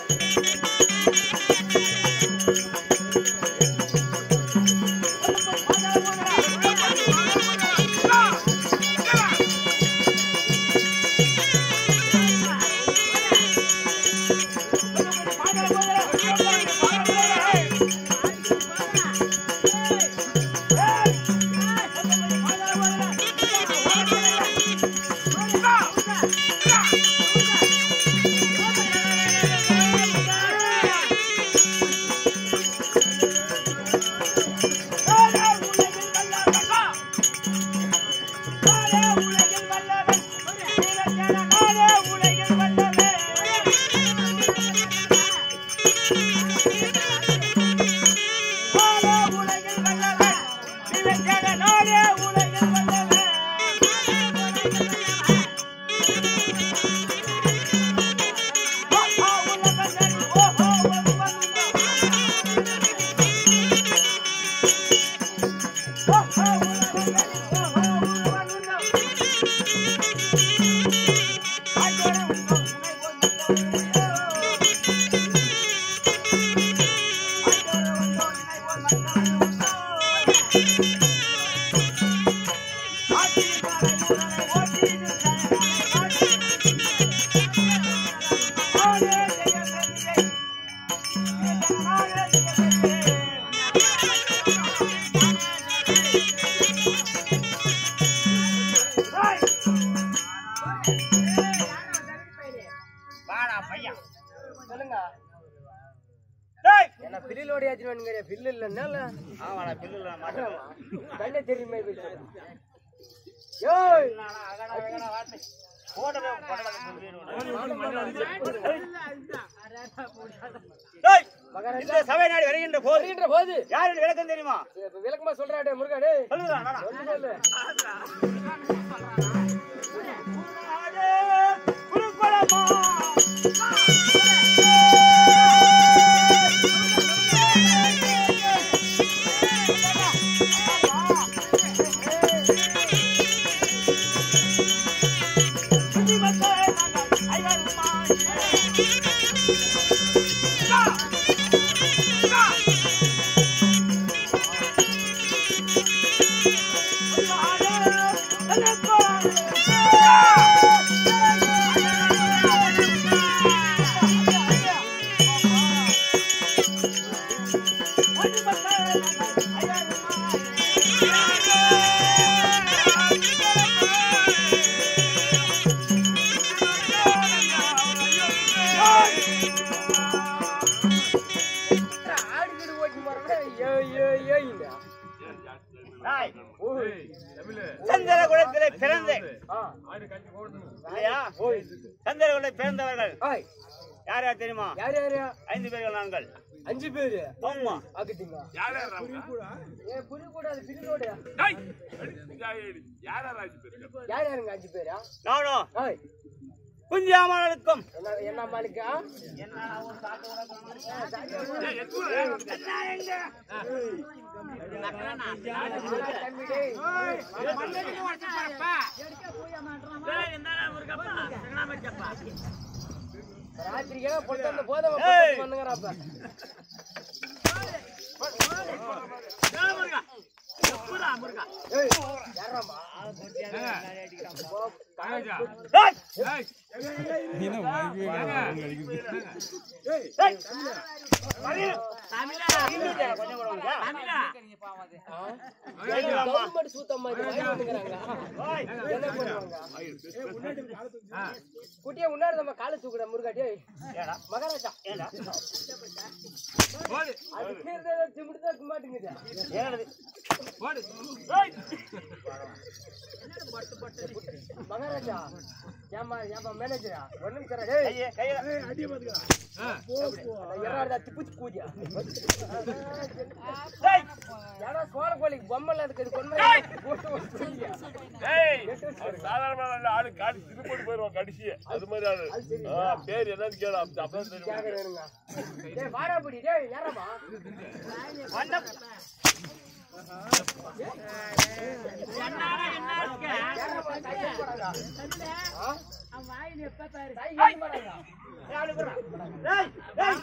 வாடா பையா சொல்லுங்க டேய் என்ன பில்லில் ஓடியாச்சுன்னு பில்லு இல்லைன்னா இல்ல ஆமாடா பில்லுல மாட்டேன் கண்ணே தெரியுமே யோய் போடவே மகாராஜா இந்த சபை நாடு வருகின்ற போது வருகின்ற போது யாரு விளக்கம் தெரியுமா இப்ப விளக்கமா சொல்றாடே முருகா டேய் சொல்லுடா நாடா. சொல்லு சொல்லு குருகுலமா ஆடு கீடு ஓட்டி போறோம்னா ஏய் ஏய் ஏய்ங்க டேய், ஓய் சந்திர குலத்திலே பிறந்தேன் ஆ இல்லையா சந்திர குலத்தில் பிறந்தவர்கள் ஆய் யார் யார் தெரியுமா யார் யாரு ஐந்து பேர்கள் நாங்கள் அஞ்சு பேரு ஆமா ஆக்கிட்டீங்க ஏ புரி கூடாது பிரிலோட யார் யாருங்க அஞ்சு பேரா நானும் ஆய் குஞ்சியாமலுக்கும் என்ன என்ன மாலிக்கா தம்பி டேய் ராத்திரிக்கே பொழுது அந்த போதை ஏய். பண்ணுங்கறாப்ப ஏய் யாராமா டேய், கொஞ்சம் கூட வாங்க. கவர்மெண்ட் சூத்தம் மாதிரி வாங்கி வந்துங்கறாங்க ஓய், என்ன பண்ணுவாங்க குட்டியா முன்னாடி நம்ம காலை தூக்குற முருகாட்டி ஏடா, மகாராஜா ஏடா, அது கீழே திமிட்டு தான் இருக்க மாட்டேங்குது ஏனது? மகாராஜா ஏமா ஏமா மேனேஜரா ஒரு நிமிஷம் இரு. டேய் கையை, கையில. எறாடா திப்புச்சு கூதியா டேய், ஏடா சோழ கோழிக்கு பொம்மைல இருக்குது கொண்டு போட்டு வச்சிருக்கியா சாதாரணமான ஆளு காடி திருப்பி போயிருவான் கடைசியே அது மாதிரி ஆளு ஆ, பேர் என்னன்னு கேளு அப்ப- அப்பதான் தெரியும் கேக்குறேனுங்க டேய் வாடா புடி டேய் யாரமா வந்த யாரப்பா சைக்கிள் போறாங்க? ஆ? சைக்கிள் போறாங்க. டேய், டேய்.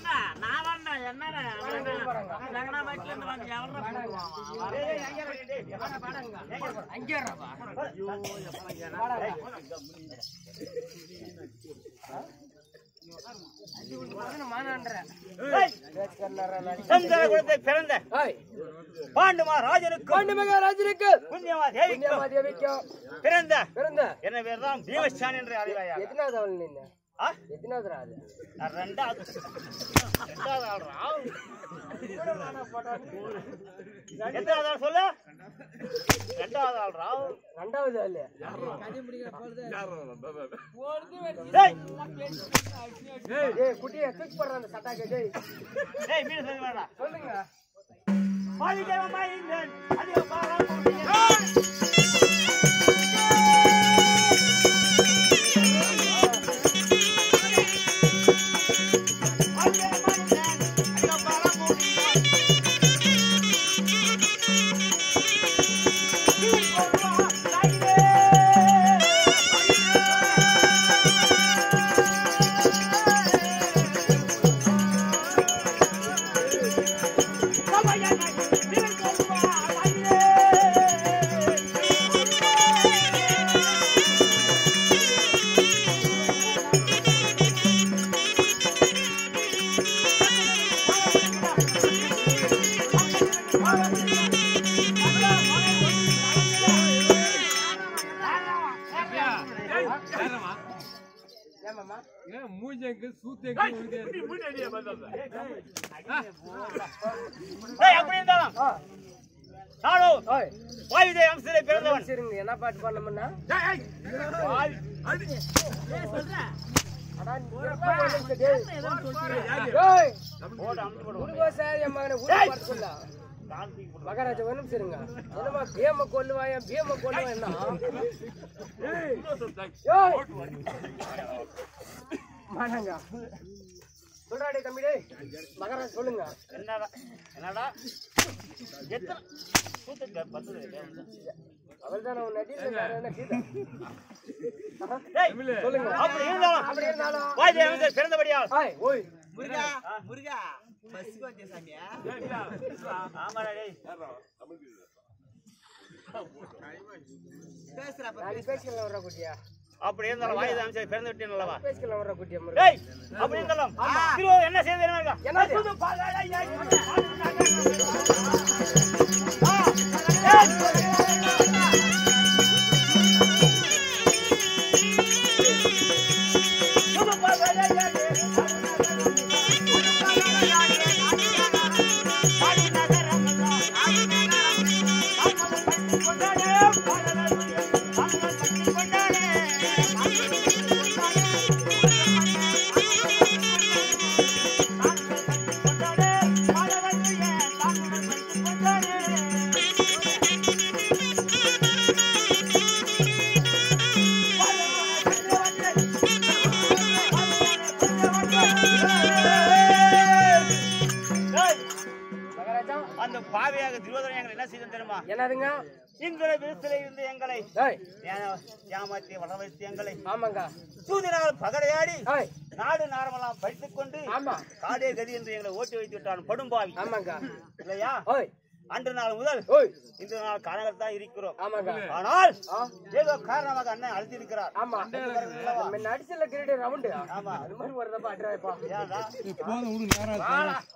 டேய், டேய், அங்கே இரு, டேய். அங்கே இருப்பா. டேய், சந்திரகுலத்தை பிறந்த பாண்டுமா ராஜனுக்கும் மகாராஜனுக்கு புண்ணியமா தேவிக்கும் தேவிக்கும் பிறந்த பிறந்த என்ன பேர் தான் பீமஸ்டான் என்று அறிவாயா எத்தனாவது அவள் நின்று ஆ? எத்தனாவது ராது நான் ரெண்டாவது ரெண்டாவது ஆள்றா எத்தனாவது ஆள் சொல்லு ரெண்டாவது ஆள்றா ரெண்டாவது ஆளு டேய் ஏய் குட்டியை தூக்கி போடுற அந்த சட்டாக்கு டேய் டேய் மீன் சொல்லி வேடா சொல்லுங்க பாதிக்கவமாய் இருந்தேன் அதிக பாராட்டு ஏமாமா டேய் அப்படி இருந்தாலும் ஆ நானும் ஓய் வாயுதே அம்சத்திலே பிறந்தவன் சரிங்க என்ன பாட்டு பண்ணோம்னா வாயு- அடா நீ எப்ப வந்து டேய் டேய் போட்டு அமுத்து போடுவோம் உருவா சார் என் மகனை உருவா பார்த்து சொல்ல காந்தி போடுவோம். மகாராஜா ஒரு நிமிஷம் இருங்க என்னமா பீம கொல்லுவாயா பீம கொல்லுவா என்ன ஏய் மானங்க சொல்றாடே தம்பி டேய் மகாராஜா சொல்லுங்க என்னடா என்னடா எத்தனை கூத்துக்கு பத்து அவள் தான் அவன் நடிகை வேற என்ன கீதா டேய் சொல்லுங்க அப்படி இருந்தாலும் அப்படி இருந்தாலும் வாயுதே அம்சத்தில் பிறந்தபடியால் ஆய் ஓய் ஆமாடா டேய் நாளைக்கு பேசிக்கலாம் வர்ற குட்டியா அப்படி இருந்தாலும் வாயுதே அம்சத்தில் பிறந்து விட்டேன் அல்லவா பேசிக்கலாம் வர்ற குட்டியா முருகா டேய் அப்படி இருந்தாலும் திருவள்ளுவர் என்ன செய்து என்ன என்னது? புது பாலாடா, ஐயா, ஆ, டேய். புது பாலாடா, ஐயா, டேய், மகாராஜா அந்த பாவியாக துரியோதனன் எங்களை என்ன செய்தோம் தெரியுமா என்னதுங்க இந்திர விருத்தில இருந்து எங்களை டேய் ஏன- ஏமாற்றி வளர வைத்து எங்களை ஆமாங்க சூதினால் பகடையாடி ஏய் நாடு நாரமெல்லாம் படித்துக் கொண்டு ஆமா காடே கதி என்று எங்களை ஓட்டி வைத்து விட்டான் படும்பாவி ஆமாங்க இல்லையா ஓய் அன்று நாள் முதல் ஓய் இன்று நாள் காரணங்கள் தான் இருக்கிறோம் ஆமாங்க ஆனால் ஆ ஏதோ காரணமாக அண்ணன் அழுத்திருக்கிறார் ஆமா நம்ம நடிச்சல கிரீட ரவுண்டு ஆமா அது மாதிரி வருதப்பா அட்ராயப்பா ஏன்டா வாடா